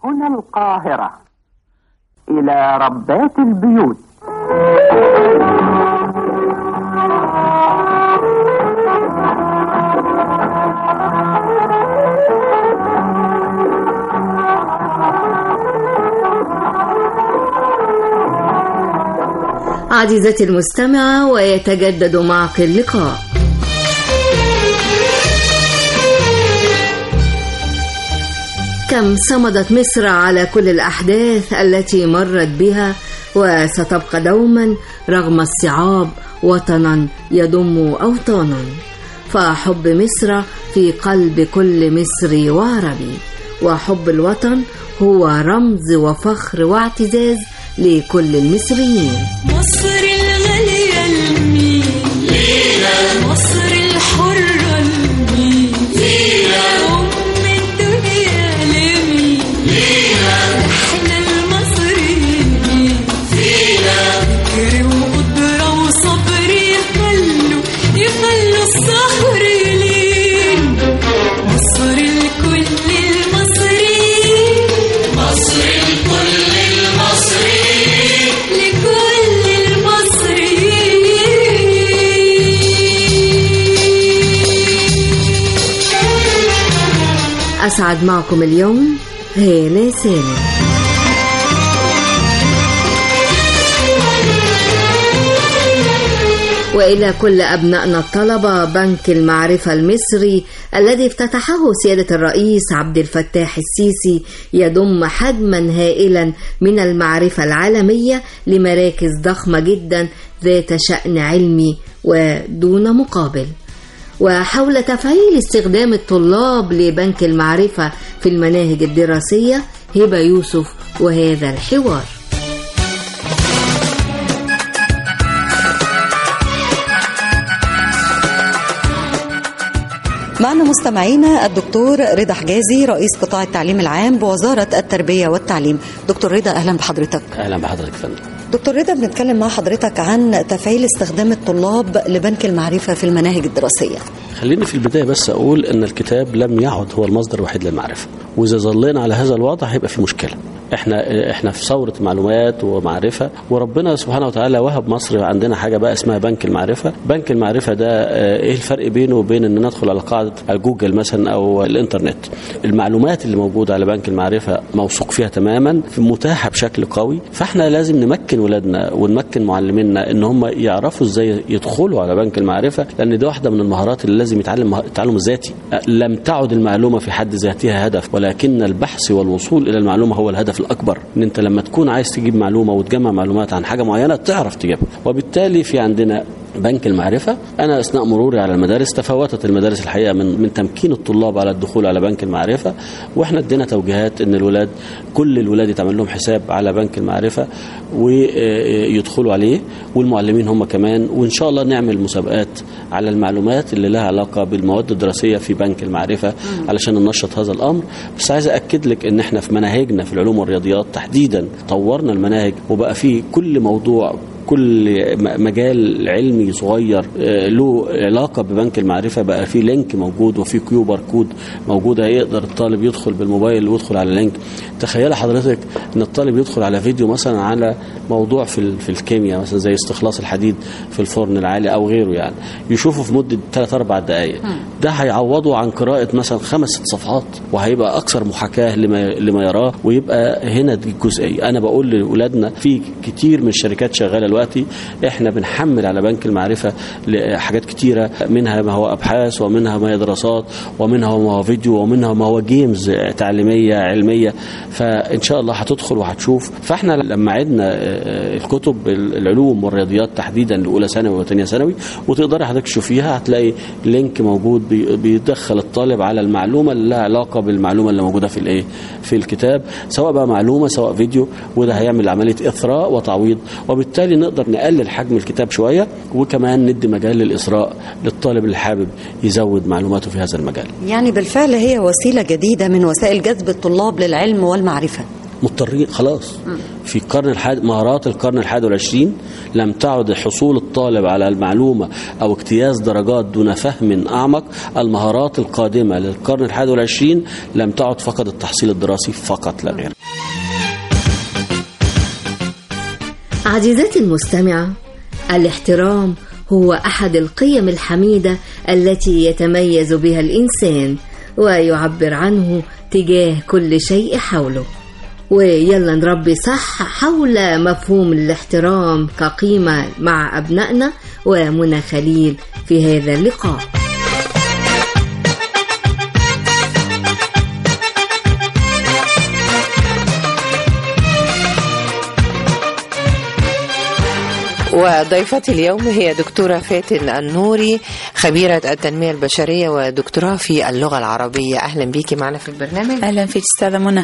هنا القاهرة إلى ربات البيوت عزيزتي المستمعة ويتجدد معك اللقاء كم صمدت مصر على كل الأحداث التي مرت بها وستبقى دوما رغم الصعاب وطنا يضم أوطانا فحب مصر في قلب كل مصري وعربي وحب الوطن هو رمز وفخر واعتزاز لكل المصريين مصر الغالية لمين لينا مصر الحرة لمين لينا أم الدنيا لمين لينا احنا المصريين فينا فكر وقدرة وصبر يخلوا يخلوا الصخر يلين مصر لكل المصريين مصر لكل المصريين لكل المصريين أسعد معكم اليوم هالة سالم وإلى كل أبنائنا الطلبة بنك المعرفة المصري الذي افتتحه سيادة الرئيس عبد الفتاح السيسي يضم حجما هائلا من المعرفة العالمية لمراكز ضخمة جدا ذات شأن علمي ودون مقابل وحول تفعيل استخدام الطلاب لبنك المعرفة في المناهج الدراسية هبة يوسف وهذا الحوار معنا مستمعينا الدكتور رضا حجازي رئيس قطاع التعليم العام بوزارة التربية والتعليم دكتور رضا أهلا بحضرتك اهلا بحضرتك يا فندم دكتور رضا بنتكلم مع حضرتك عن تفعيل استخدام الطلاب لبنك المعرفة في المناهج الدراسية خليني في البدايه بس اقول ان الكتاب لم يعد هو المصدر الوحيد للمعرفه واذا ظلينا على هذا الوضع هيبقى في مشكله احنا احنا في ثوره معلومات ومعرفه وربنا سبحانه وتعالى وهب مصر عندنا حاجه بقى اسمها بنك المعرفه بنك المعرفه ده آه، ايه الفرق بينه وبين ان ندخل على قاعده جوجل مثلا او الانترنت المعلومات اللي موجوده على بنك المعرفه موثوق فيها تماما متاحه بشكل قوي فاحنا لازم نمكن ولادنا ونمكن معلمينا ان هم يعرفوا ازاي يدخلوا على بنك المعرفه لان دي واحده من المهارات اللي لازم يتعلم التعلم الذاتي لم تعد المعلومه في حد ذاتها هدف ولكن البحث والوصول الى المعلومه هو الهدف الاكبر ان انت لما تكون عايز تجيب معلومه وتجمع معلومات عن حاجه معينه تعرف تجيبها وبالتالي في عندنا بنك المعرفة أنا أثناء مروري على المدارس تفاوتت المدارس الحقيقة من من تمكين الطلاب على الدخول على بنك المعرفة وإحنا ادينا توجيهات إن الولاد كل الولاد يتعمل لهم حساب على بنك المعرفة ويدخلوا عليه والمعلمين هم كمان وإن شاء الله نعمل مسابقات على المعلومات اللي لها علاقة بالمواد الدراسية في بنك المعرفة علشان ننشط هذا الأمر بس عايز أكد لك إن إحنا في مناهجنا في العلوم والرياضيات تحديدا طورنا المناهج وبقى في كل موضوع كل م- مجال علمي صغير آه، له علاقه ببنك المعرفه بقى في لينك موجود وفي كيو بار كود موجوده يقدر الطالب يدخل بالموبايل ويدخل على لينك تخيل حضرتك ان الطالب يدخل على فيديو مثلا على موضوع في ال- في الكيمياء مثلا زي استخلاص الحديد في الفرن العالي او غيره يعني يشوفه في مده 3 4 دقائق ده هيعوضه عن قراءه مثلا خمس ست صفحات وهيبقى اكثر محاكاه لما لما يراه ويبقى هنا دي الجزئيه انا بقول لاولادنا في كتير من الشركات شغاله دلوقتي احنا بنحمل على بنك المعرفه حاجات كتيره منها ما هو ابحاث ومنها ما هي دراسات ومنها ما هو فيديو ومنها ما هو جيمز تعليميه علميه فان شاء الله هتدخل وهتشوف فاحنا لما عدنا آه، الكتب العلوم والرياضيات تحديدا لاولى ثانوي وثانيه ثانوي وتقدري حضرتك تشوفيها هتلاقي لينك موجود بي- بيدخل الطالب على المعلومه اللي لها علاقه بالمعلومه اللي موجوده في الايه في الكتاب سواء بقى معلومه سواء فيديو وده هيعمل عمليه اثراء وتعويض وبالتالي نقدر نقلل حجم الكتاب شويه وكمان ندي مجال للاثراء للطالب اللي حابب يزود معلوماته في هذا المجال يعني بالفعل هي وسيلة جديدة من وسائل جذب الطلاب للعلم والمعرفة مضطرين خلاص في القرن الحاد مهارات القرن الحادي والعشرين لم تعد حصول الطالب على المعلومة أو اجتياز درجات دون فهم أعمق المهارات القادمة للقرن الحادي والعشرين لم تعد فقط التحصيل الدراسي فقط لا غير عزيزتي المستمعة الاحترام هو أحد القيم الحميدة التي يتميز بها الإنسان ويعبر عنه تجاه كل شيء حوله ويلا نربي صح حول مفهوم الاحترام كقيمة مع أبنائنا ومنى خليل في هذا اللقاء وضيفتي اليوم هي دكتورة فاتن النوري خبيرة التنمية البشرية ودكتوراه في اللغة العربية أهلا بيكي معنا في البرنامج اهلا فيك استاذه منى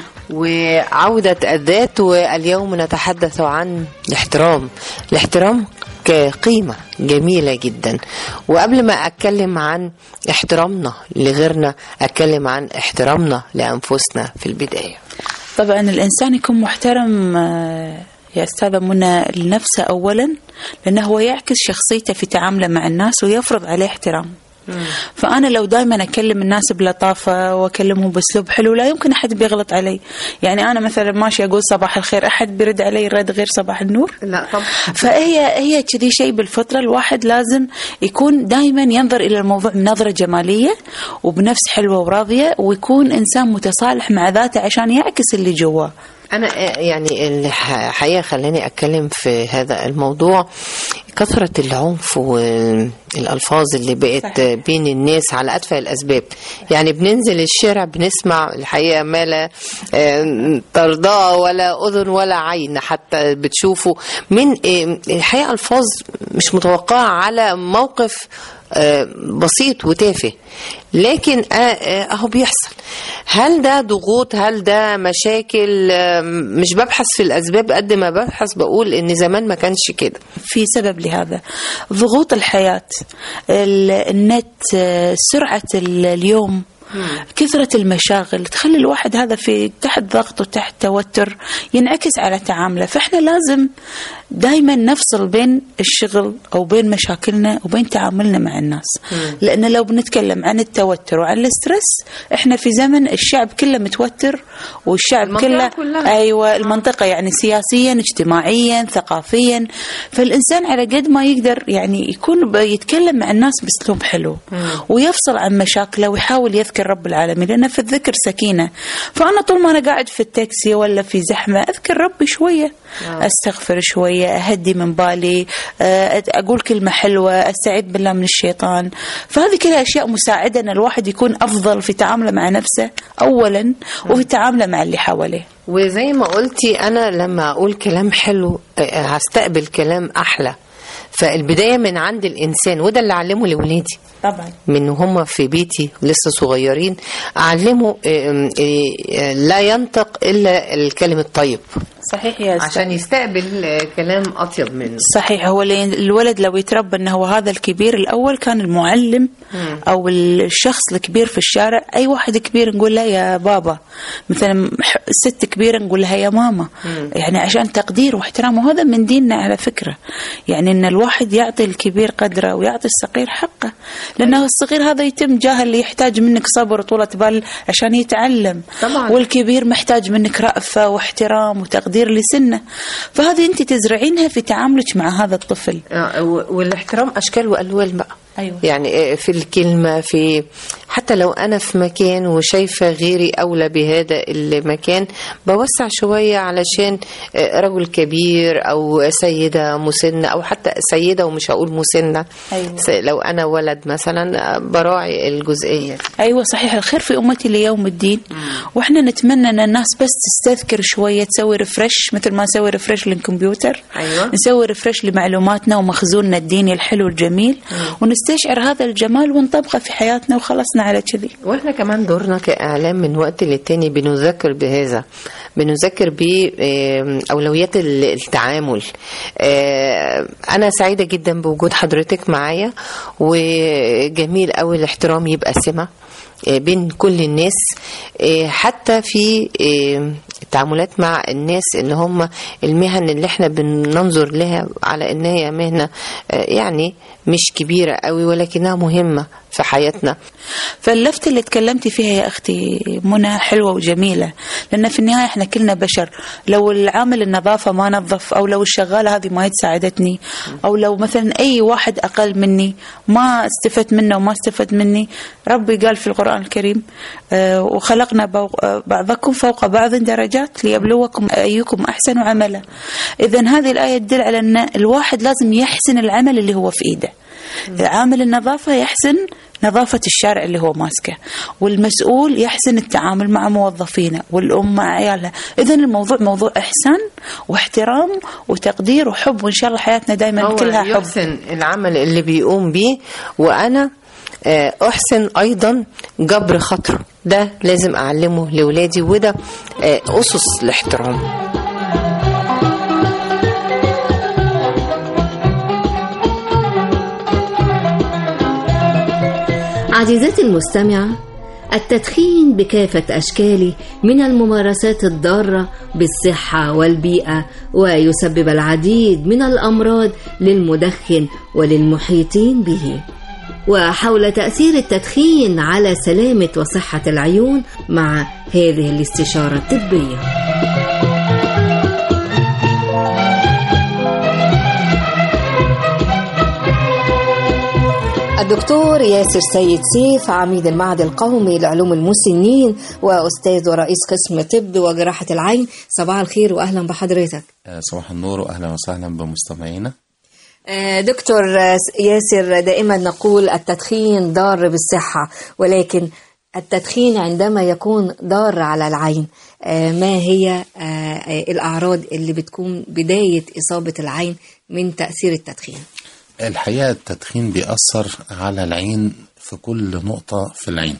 وعودة الذات واليوم نتحدث عن الاحترام الاحترام كقيمة جميلة جدا وقبل ما أتكلم عن احترامنا لغيرنا أتكلم عن احترامنا لأنفسنا في البداية طبعا الانسان يكون محترم آه، يا استاذه منى لنفسه اولا لانه هو يعكس شخصيته في تعامله مع الناس ويفرض عليه احترام فانا لو دائما اكلم الناس بلطافه واكلمهم باسلوب حلو لا يمكن احد بيغلط علي يعني انا مثلا ماشي اقول صباح الخير احد بيرد علي رد غير صباح النور لا طبعا فهي هي كذي شيء بالفطره الواحد لازم يكون دائما ينظر الى الموضوع بنظره جماليه وبنفس حلوه وراضيه ويكون انسان متصالح مع ذاته عشان يعكس اللي جواه أنا آه، يعني الحقيقة خلاني أتكلم في هذا الموضوع كثرة العنف والألفاظ اللي بقت صحيح. بين الناس على أتفه الأسباب يعني بننزل الشارع بنسمع الحقيقة ما لا آه، ترضاه ولا أذن ولا عين حتى بتشوفه من آه، الحقيقة ألفاظ مش متوقعة على موقف آه، بسيط وتافه لكن آه، آه، اهو بيحصل هل ده ضغوط هل ده مشاكل آه، مش ببحث في الاسباب قد ما ببحث بقول ان زمان ما كانش كده في سبب لهذا ضغوط الحياة ال- النت آه، سرعة ال- اليوم كثرة المشاغل تخلي الواحد هذا في تحت ضغط وتحت توتر ينعكس على تعامله فاحنا لازم دائما نفصل بين الشغل او بين مشاكلنا وبين تعاملنا مع الناس لان لو بنتكلم عن التوتر وعن الاسترس احنا في زمن الشعب كله متوتر والشعب المنطقة كله كلها. ايوه المنطقه يعني سياسيا اجتماعيا ثقافيا فالانسان على قد ما يقدر يعني يكون ب- يتكلم مع الناس باسلوب حلو ويفصل عن مشاكله ويحاول يذكر رب العالمين لان في الذكر سكينه فانا طول ما انا قاعد في التاكسي ولا في زحمه اذكر ربي شويه استغفر شويه اهدي من بالي آه، أت- اقول كلمه حلوه استعيذ بالله من الشيطان فهذه كلها اشياء مساعده ان الواحد يكون افضل في تعامله مع نفسه اولا وفي تعامله مع اللي حواليه وزي ما قلتي انا لما اقول كلام حلو آه، هستقبل كلام احلى فالبدايه من عند الانسان وده اللي علمه لاولادي طبعا من هم في بيتي لسه صغيرين اعلمه آه، آه، لا ينطق الا الكلم الطيب صحيح يا أستاذ. عشان يستقبل آه، كلام اطيب منه صحيح هو اللي- الولد لو يتربى انه هو هذا الكبير الاول كان المعلم او الشخص الكبير في الشارع اي واحد كبير نقول له يا بابا مثلا ح- ست كبيره نقول لها يا ماما يعني عشان تقدير واحترام وهذا من ديننا على فكره يعني ان الواحد يعطي الكبير قدره ويعطي الصغير حقه لانه الصغير هذا يتم جاهل اللي يحتاج منك صبر وطولة بال عشان يتعلم طبعاً. والكبير محتاج منك رأفة واحترام وتقدير لسنه فهذه انت تزرعينها في تعاملك مع هذا الطفل آه، و- والاحترام اشكال والوان بقى أيوة. يعني آه، في الكلمه في حتى لو انا في مكان وشايفه غيري اولى بهذا المكان بوسع شويه علشان آه، رجل كبير او سيده مسنه او حتى سيده ومش هقول مسنه أيوة. س- لو انا ولد مثلا آه، براعي الجزئيه دي. ايوه صحيح الخير في امتي ليوم الدين واحنا نتمنى ان الناس بس تستذكر شويه تسوي ريفرش مثل ما نسوي ريفرش للكمبيوتر أيوة. نسوي ريفرش لمعلوماتنا ومخزوننا الديني الحلو الجميل ونستشعر هذا الجمال ونطبقه في حياتنا وخلصنا على كذي واحنا كمان دورنا كاعلام من وقت للتاني بنذكر بهذا بنذكر باولويات التعامل آه، انا سعيده جدا بوجود حضرتك معايا وجميل قوي الاحترام يبقى سمه آه، بين كل الناس آه، حتى في آه، التعاملات مع الناس ان هم المهن اللي احنا بننظر لها على ان هي مهنه آه، يعني مش كبيره قوي ولكنها مهمه في حياتنا فاللفتة اللي تكلمتي فيها يا أختي منى حلوة وجميلة لأن في النهاية إحنا كلنا بشر لو العامل النظافة ما نظف أو لو الشغالة هذه ما تساعدتني أو لو مثلا أي واحد أقل مني ما استفدت منه وما استفد مني ربي قال في القرآن الكريم آه، وخلقنا بو- آه، بعضكم فوق بعض درجات ليبلوكم أيكم أحسن عملا إذا هذه الآية تدل على أن الواحد لازم يحسن العمل اللي هو في إيده عامل النظافة يحسن نظافة الشارع اللي هو ماسكه والمسؤول يحسن التعامل مع موظفينه والأم مع عيالها إذا الموضوع موضوع إحسان واحترام وتقدير وحب وإن شاء الله حياتنا دائما هو كلها حب يحسن العمل اللي بيقوم بيه وانا آه، احسن ايضا جبر خاطره ده لازم اعلمه لاولادي وده آه، اسس الاحترام عزيزتي المستمعة التدخين بكافة أشكاله من الممارسات الضارة بالصحة والبيئة ويسبب العديد من الأمراض للمدخن وللمحيطين به وحول تأثير التدخين على سلامة وصحة العيون مع هذه الاستشارة الطبية الدكتور ياسر سيد سيف عميد المعهد القومي لعلوم المسنين وأستاذ ورئيس قسم طب وجراحة العين صباح الخير وأهلا بحضرتك آه، صباح النور واهلا وسهلا بمستمعينا آه، دكتور آه، ياسر دائما نقول التدخين ضار بالصحة ولكن التدخين عندما يكون ضار على العين آه، ما هي آه، آه، الأعراض اللي بتكون بداية إصابة العين من تأثير التدخين الحقيقه التدخين بيأثر على العين في كل نقطه في العين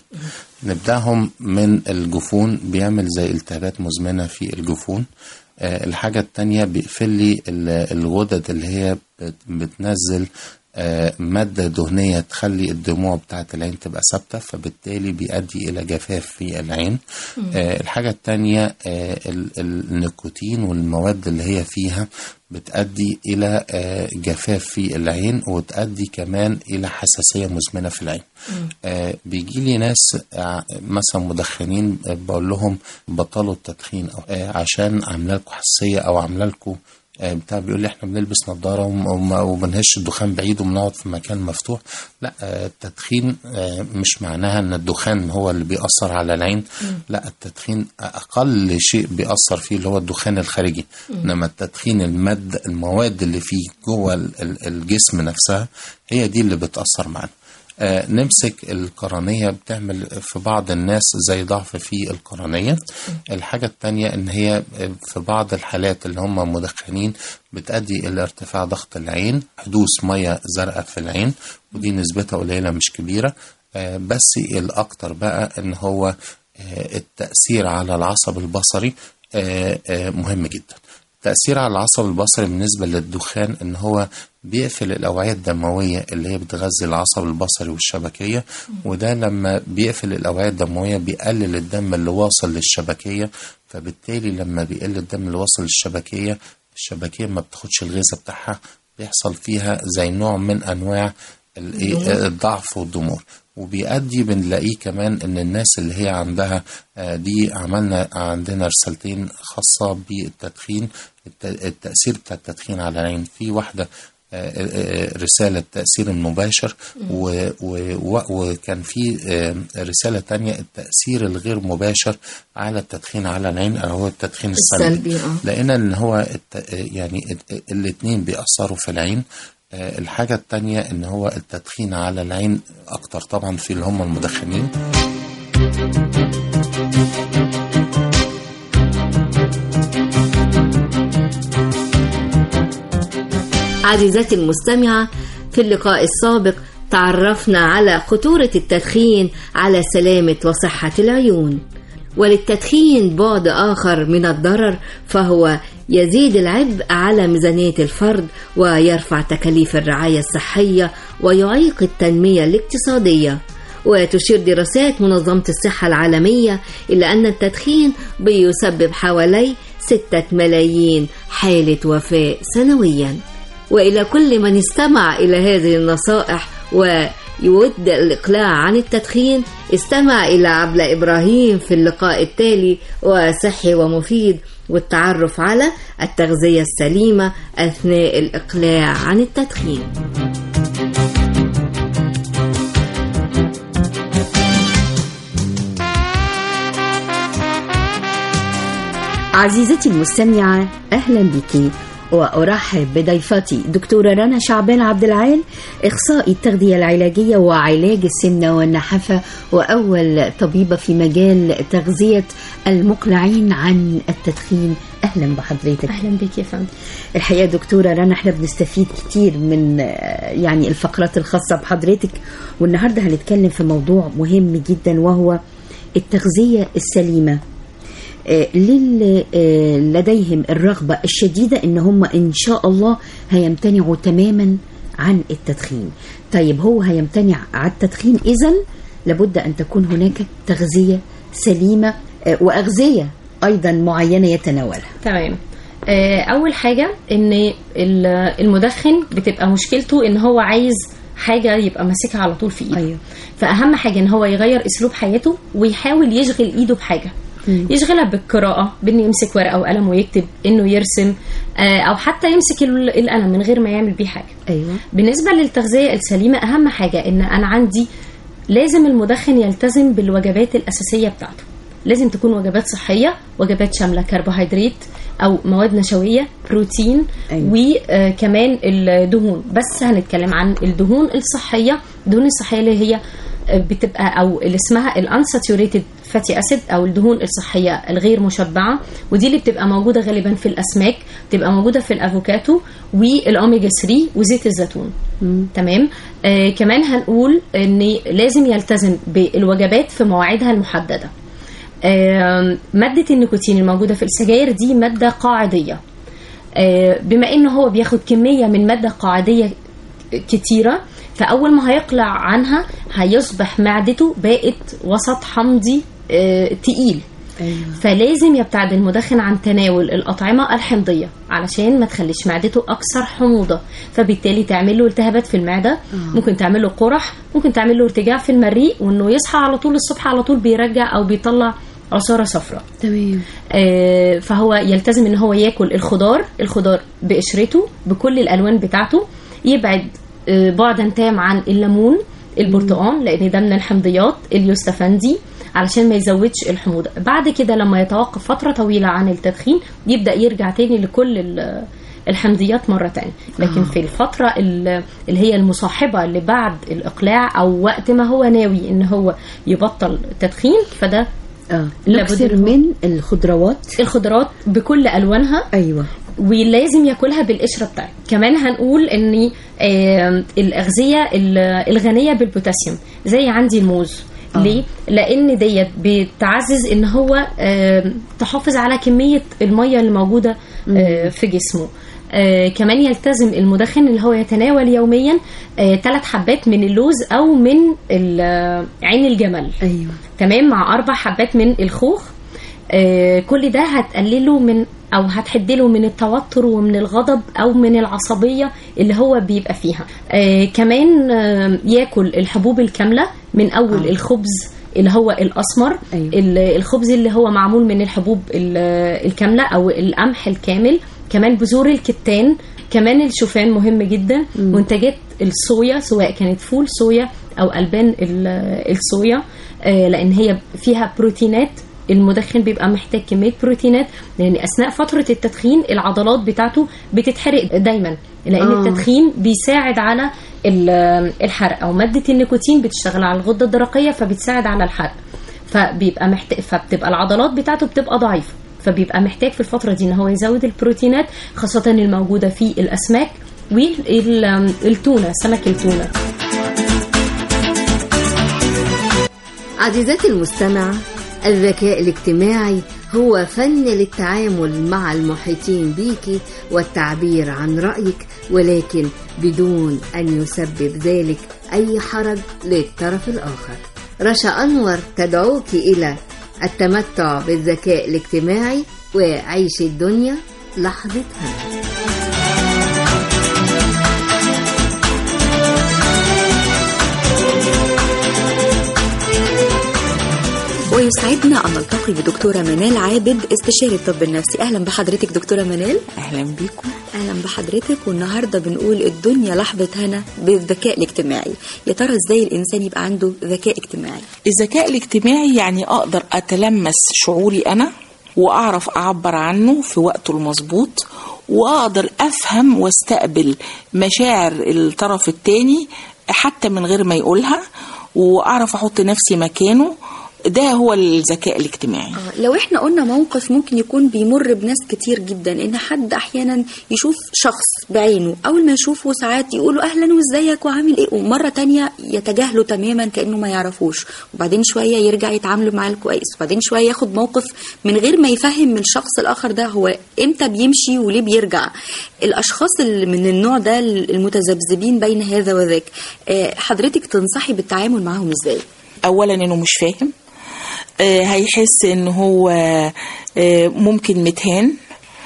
نبداهم من الجفون بيعمل زي التهابات مزمنه في الجفون آه، الحاجه التانية بيقفل لي ال- الغدد اللي هي بت- بتنزل آه، مادة دهنية تخلي الدموع بتاعت العين تبقى ثابتة فبالتالي بيؤدي إلى جفاف في العين آه، الحاجة التانية آه، ال- ال- النيكوتين والمواد اللي هي فيها بتؤدي إلى آه، جفاف في العين وتؤدي كمان إلى حساسية مزمنة في العين آه، بيجي لي ناس آه، مثلا مدخنين آه، بقول لهم بطلوا التدخين أو آه، عشان عامله لكم حساسية أو عامله لكم آه، بتاع بيقول لي احنا بنلبس نظاره وم- وم- وبنهش الدخان بعيد وبنقعد في مكان مفتوح لا آه، التدخين آه، مش معناها ان الدخان هو اللي بيأثر على العين لا التدخين اقل شيء بيأثر فيه اللي هو الدخان الخارجي انما التدخين الماد المواد اللي فيه جوه ال- ال- الجسم نفسها هي دي اللي بتأثر معانا آه، نمسك القرنية بتعمل في بعض الناس زي ضعف في القرنية الحاجة التانية ان هي في بعض الحالات اللي هم مدخنين بتؤدي الى ارتفاع ضغط العين حدوث مية زرقاء في العين ودي نسبتها قليلة مش كبيرة آه، بس الاكتر بقى ان هو آه، التأثير على العصب البصري آه، آه، مهم جدا تأثير على العصب البصري بالنسبة للدخان إن هو بيقفل الأوعية الدموية اللي هي بتغذي العصب البصري والشبكية وده لما بيقفل الأوعية الدموية بيقلل الدم اللي واصل للشبكية فبالتالي لما بيقل الدم اللي واصل للشبكية الشبكية ما بتاخدش الغذاء بتاعها بيحصل فيها زي نوع من أنواع الإيه؟ الضعف والضمور وبيؤدي بنلاقيه كمان ان الناس اللي هي عندها آه، دي عملنا عندنا رسالتين خاصة بالتدخين الت- التأثير بتاع التدخين على العين في واحدة آه، آه، آه، رسالة التأثير المباشر و- و- و- وكان في آه، رسالة تانية التأثير الغير مباشر على التدخين على العين أو هو التدخين السلبي السلبي، آه. لقينا ان هو الت... يعني الاثنين بيأثروا في العين آه، الحاجة التانية ان هو التدخين على العين اكتر طبعا في اللي هم المدخنين عزيزتي المستمعة في اللقاء السابق تعرفنا على خطورة التدخين على سلامة وصحة العيون وللتدخين بعد آخر من الضرر فهو يزيد العبء على ميزانية الفرد ويرفع تكاليف الرعاية الصحية ويعيق التنمية الاقتصادية وتشير دراسات منظمة الصحة العالمية إلى أن التدخين بيسبب حوالي 6 ملايين حالة وفاة سنويا وإلى كل من استمع إلى هذه النصائح ويود الإقلاع عن التدخين استمع إلى عبلة إبراهيم في اللقاء التالي وصحي ومفيد والتعرف على التغذية السليمة أثناء الإقلاع عن التدخين عزيزتي المستمعة أهلا بك وأرحب بضيفتي دكتورة رنا شعبان عبد العال إخصائي التغذية العلاجية وعلاج السمنة والنحافة وأول طبيبة في مجال تغذية المقلعين عن التدخين أهلا بحضرتك اهلا بك يا فندم الحقيقة دكتورة رنا احنا بنستفيد كتير من آه، يعني الفقرات الخاصة بحضرتك والنهاردة هنتكلم في موضوع مهم جدا وهو التغذية السليمة آه، للي آه، لديهم الرغبة الشديدة ان هم ان شاء الله هيمتنعوا تماما عن التدخين طيب هو هيمتنع عن التدخين اذا لابد ان تكون هناك تغذية سليمة آه، واغذية ايضا معينة يتناولها تمام آه، اول حاجه ان ال- المدخن بتبقى مشكلته ان هو عايز حاجه يبقى ماسكها على طول في ايده أيوه. فاهم حاجه ان هو يغير اسلوب حياته ويحاول يشغل ايده بحاجه يشغلها بالقراءة بإنه يمسك ورقة وقلم ويكتب إنه يرسم آه، أو حتى يمسك ال- القلم من غير ما يعمل بيه حاجة ايوه بالنسبة للتغذية السليمة أهم حاجة إن أنا عندي لازم المدخن يلتزم بالوجبات الأساسية بتاعته لازم تكون وجبات صحية وجبات شاملة كربوهيدرات أو مواد نشوية بروتين أيوة. وكمان الدهون بس هنتكلم عن الدهون الصحية الدهون الصحية اللي هي آه، بتبقى أو اللي اسمها الانساتوريتد فاتي اسيد او الدهون الصحيه الغير مشبعه ودي اللي بتبقى موجوده غالبا في الاسماك بتبقى موجوده في الافوكاتو والاوميجا 3 وزيت الزيتون تمام آه كمان هنقول ان لازم يلتزم بالوجبات في مواعيدها المحدده آه ماده النيكوتين الموجوده في السجاير دي ماده قاعديه آه بما انه هو بياخد كميه من ماده قاعديه كتيره فاول ما هيقلع عنها هيصبح معدته بقت وسط حمضي آه تقيل ايوه فلازم يبتعد المدخن عن تناول الأطعمة الحمضية علشان ما تخليش معدته أكثر حموضة فبالتالي تعمل له التهابات في المعدة ممكن تعمل له قرح ممكن تعمل له ارتجاع في المريء وإنه يصحى على طول الصبح على طول بيرجع أو بيطلع عصارة صفراء تمام آه، فهو يلتزم ان هو ياكل الخضار الخضار بقشرته بكل الالوان بتاعته يبعد آه، بعدا تام عن الليمون البرتقال لان ده من الحمضيات اليوستفندي علشان ما يزودش الحموضه بعد كده لما يتوقف فتره طويله عن التدخين يبدا يرجع تاني لكل ال- الحمضيات مرة تانية لكن آه. في الفترة ال- اللي هي المصاحبة اللي بعد الإقلاع أو وقت ما هو ناوي إن هو يبطل تدخين فده اه لابد نكثر إن هو- من الخضروات الخضروات بكل ألوانها ايوه ولازم ياكلها بالقشره بتاعته كمان هنقول ان آم، الاغذيه ال- الغنيه بالبوتاسيوم زي عندي الموز آه. ليه لان ديت بتعزز ان هو آم، تحافظ على كميه الميه اللي موجوده آه، في جسمه آه كمان يلتزم المدخن اللي هو يتناول يوميا ثلاث حبات من اللوز او من ال- عين الجمل ايوه تمام مع اربع حبات من الخوخ آه كل ده هتقلله من او هتحدله من التوتر ومن الغضب او من العصبيه اللي هو بيبقى فيها آه كمان آه ياكل الحبوب الكامله من اول آه. آه. الخبز اللي هو الاسمر أيوة. ال- الخبز اللي هو معمول من الحبوب ال- الكامله او القمح الكامل كمان بذور الكتان كمان الشوفان مهم جدا منتجات الصويا سواء كانت فول صويا او البان ال- الصويا آه، لان هي فيها بروتينات المدخن بيبقى محتاج كميه بروتينات لان اثناء فتره التدخين العضلات بتاعته بتتحرق دايما لان آه. آه. التدخين بيساعد على ال- الحرق او ماده النيكوتين بتشتغل على الغده الدرقيه فبتساعد على الحرق فبيبقى محتاج فبتبقى العضلات بتاعته بتبقى ضعيفه فبيبقى محتاج في الفتره دي ان هو يزود البروتينات خاصه الموجوده في الاسماك والتونه سمك التونه عزيزتي المستمعة الذكاء الاجتماعي هو فن للتعامل مع المحيطين بيك والتعبير عن رأيك ولكن بدون أن يسبب ذلك أي حرج للطرف الآخر رشا أنور تدعوك إلى التمتع بالذكاء الاجتماعي وعيش الدنيا لحظة هنا ويسعدنا أن نلتقي بدكتورة منال عابد استشاري الطب النفسي أهلا بحضرتك دكتورة منال اهلا بيكم أهلا بحضرتك والنهاردة بنقول الدنيا لحظة هنا بالذكاء الاجتماعي يا ترى إزاي الإنسان يبقى عنده ذكاء اجتماعي الذكاء الاجتماعي يعني اقدر اتلمس شعوري انا واعرف اعبر عنه في وقته المظبوط واقدر افهم واستقبل مشاعر الطرف التاني حتى من غير ما يقولها واعرف احط نفسي مكانه ده هو الذكاء الاجتماعي آه، لو احنا قلنا موقف ممكن يكون بيمر بناس كتير جدا ان حد احيانا يشوف شخص بعينه اول ما يشوفه ساعات يقولوا اهلا وازيك وعامل ايه ومره تانية يتجاهلوا تماما كانه ما يعرفوش وبعدين شويه يرجع يتعاملوا معاه كويس وبعدين شويه ياخد موقف من غير ما يفهم من الشخص الاخر ده هو امتى بيمشي وليه بيرجع الاشخاص اللي من النوع ده المتذبذبين بين هذا وذاك آه، حضرتك تنصحي بالتعامل معاهم ازاي اولا انه مش فاهم آه، هيحس ان هو آه، ممكن متهان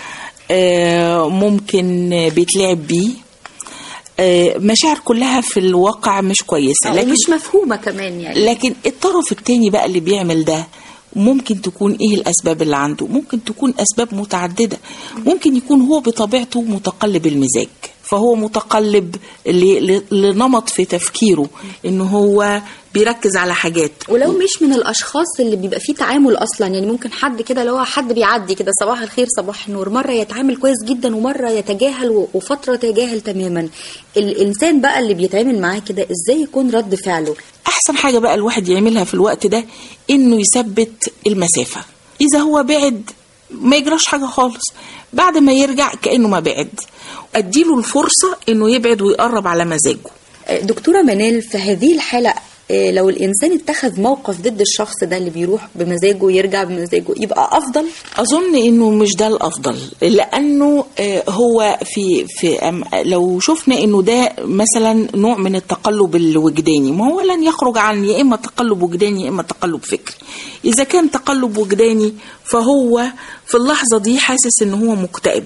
آه، ممكن بيتلعب بيه آه، مشاعر كلها في الواقع مش كويسه لكن مش مفهومه كمان يعني لكن الطرف التاني بقى اللي بيعمل ده ممكن تكون ايه الاسباب اللي عنده ممكن تكون اسباب متعدده ممكن يكون هو بطبيعته متقلب المزاج فهو متقلب ل- ل- لنمط في تفكيره ان هو بيركز على حاجات ولو مش من الاشخاص اللي بيبقى فيه تعامل اصلا يعني ممكن حد كده اللي هو حد بيعدي كده صباح الخير صباح النور مره يتعامل كويس جدا ومره يتجاهل و- وفتره يتجاهل تماما الانسان بقى اللي بيتعامل معاه كده ازاي يكون رد فعله احسن حاجه بقى الواحد يعملها في الوقت ده انه يثبت المسافه اذا هو بعد ما يجراش حاجه خالص بعد ما يرجع كانه ما بعد اديله الفرصه انه يبعد ويقرب على مزاجه دكتورة منال في هذه الحالة آه، لو الإنسان اتخذ موقف ضد الشخص ده اللي بيروح بمزاجه ويرجع بمزاجه يبقى أفضل اظن انه مش ده الافضل لانه آه، هو في في أم- لو شفنا انه ده مثلا نوع من التقلب الوجداني ما هو لن يخرج عن يا اما تقلب وجداني يا اما تقلب فكري اذا كان تقلب وجداني فهو في اللحظه دي حاسس ان هو مكتئب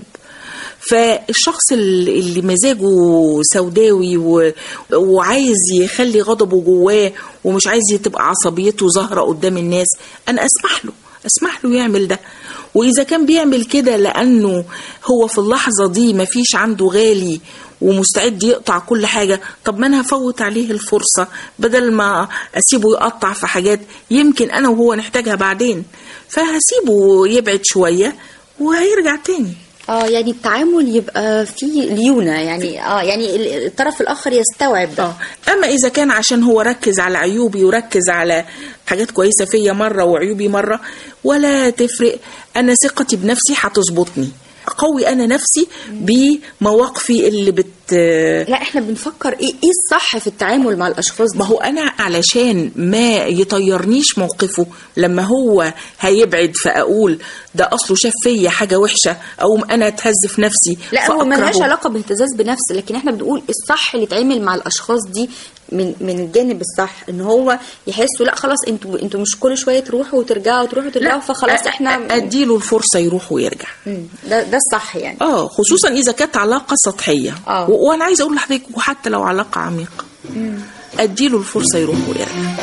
فالشخص اللي اللي مزاجه سوداوي و... وعايز يخلي غضبه جواه ومش عايز تبقى عصبيته ظاهرة قدام الناس أنا أسمح له أسمح له يعمل ده وإذا كان بيعمل كده لأنه هو في اللحظة دي مفيش عنده غالي ومستعد يقطع كل حاجة طب ما أنا هفوت عليه الفرصة بدل ما أسيبه يقطع في حاجات يمكن أنا وهو نحتاجها بعدين فهسيبه يبعد شوية وهيرجع تاني اه يعني التعامل يبقى فيه ليونة يعني اه يعني ال- الطرف الآخر يستوعب ده اما اذا كان عشان هو ركز على عيوبي وركز على حاجات كويسه فيا مره وعيوبي مره ولا تفرق انا ثقتي بنفسي هتظبطني اقوي انا نفسي بمواقفي اللي بت لا احنا بنفكر ايه ايه الصح في التعامل مع الاشخاص ما هو انا علشان ما يطيرنيش موقفه لما هو هيبعد فاقول ده اصله شاف فيا حاجه وحشه او انا اتهز في نفسي لا هو فأكرهه. ملهاش علاقة باهتزاز بنفس لكن احنا بنقول الصح اللي يتعامل مع الاشخاص دي من من الجانب الصح ان هو يحسوا لا خلاص انتوا انتوا مش كل شويه تروحوا وترجعوا تروحوا وترجعوا فخلاص أ- احنا اديله الفرصه يروح ويرجع مم. ده ده الصح يعني اه خصوصا اذا كانت علاقه سطحيه آه. و- وانا عايزه اقول لحضرتك وحتى لو علاقه عميقه اديله الفرصه يروح ويرجع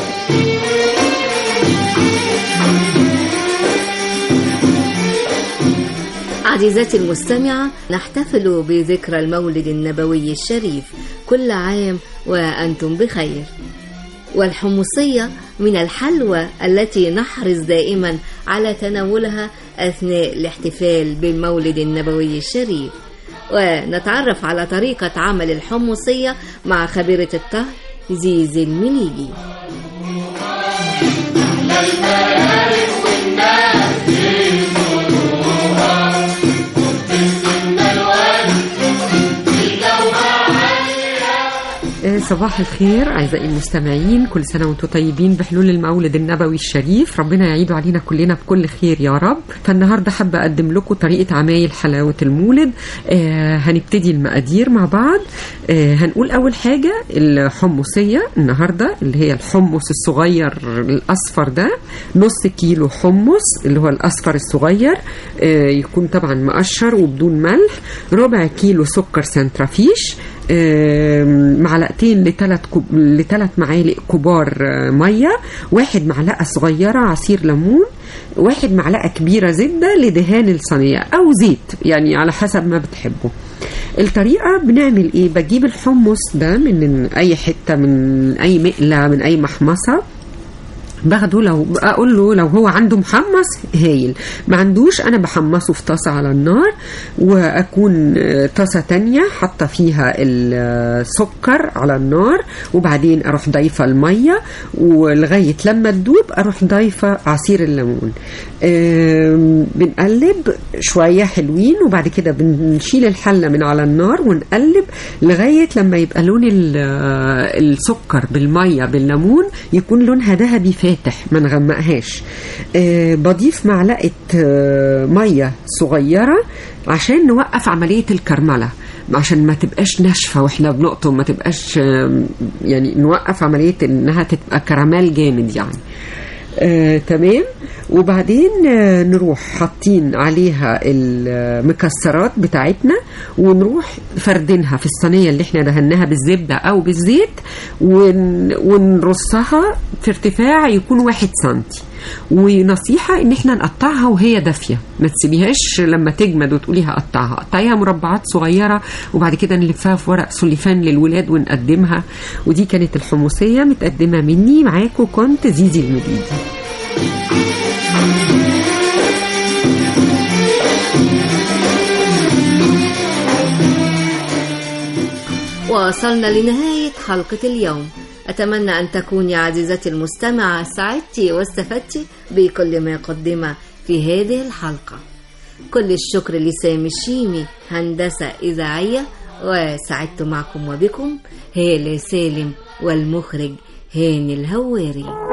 عزيزتي المستمعة نحتفل بذكرى المولد النبوي الشريف كل عام وأنتم بخير والحمصية من الحلوى التي نحرص دائما على تناولها أثناء الاحتفال بالمولد النبوي الشريف ونتعرف على طريقة عمل الحمصية مع خبيرة الطهي زيزي المليجي صباح الخير أعزائي المستمعين كل سنة وانتم طيبين بحلول المولد النبوي الشريف ربنا يعيده علينا كلنا بكل خير يا رب فالنهاردة حابة أقدم لكم طريقة عمايل حلاوة المولد آه هنبتدي المقادير مع بعض آه هنقول أول حاجة الحمصية النهاردة اللي هي الحمص الصغير الأصفر ده نص كيلو حمص اللي هو الأصفر الصغير آه يكون طبعا مقشر وبدون ملح ربع كيلو سكر سنترافيش آم، معلقتين لثلاث كوب... لثلاث معالق كبار آه، ميه واحد معلقه صغيره عصير ليمون واحد معلقه كبيره زبده لدهان الصينيه او زيت يعني على حسب ما بتحبه الطريقه بنعمل ايه بجيب الحمص ده من اي حته من اي مقله من اي محمصه باخده لو اقول له لو هو عنده محمص هايل ما عندوش انا بحمصه في طاسه على النار واكون آه، طاسه تانية حاطه فيها السكر على النار وبعدين اروح ضايفه الميه ولغايه لما تدوب اروح ضايفه عصير الليمون آم، بنقلب شويه حلوين وبعد كده بنشيل الحله من على النار ونقلب لغايه لما يبقى لون ال- آه، السكر بالميه بالليمون يكون لونها ذهبي فاتح ما نغمقهاش آه، بضيف معلقه آه، ميه صغيره عشان نوقف عمليه الكرمله عشان ما تبقاش ناشفه واحنا بنقطم ما تبقاش آه، يعني نوقف عمليه انها تبقى كراميل جامد يعني آه، تمام وبعدين آه، نروح حاطين عليها المكسرات بتاعتنا ونروح فردينها في الصينيه اللي احنا دهناها بالزبده او بالزيت ون ونرصها في ارتفاع يكون واحد سنتي ونصيحة ان احنا نقطعها وهي دافية ما تسيبيهاش لما تجمد وتقولي هقطعها قطعيها مربعات صغيرة وبعد كده نلفها في ورق سليفان للولاد ونقدمها ودي كانت الحمصية متقدمة مني معاكم كنت زيزي المديدي وصلنا لنهاية حلقة اليوم أتمنى أن تكوني عزيزتي المستمعة سعدتي واستفدتي بكل ما قدم في هذه الحلقة كل الشكر لسامي الشيمي هندسة إذاعية وسعدت معكم وبكم هالة سالم والمخرج هاني الهواري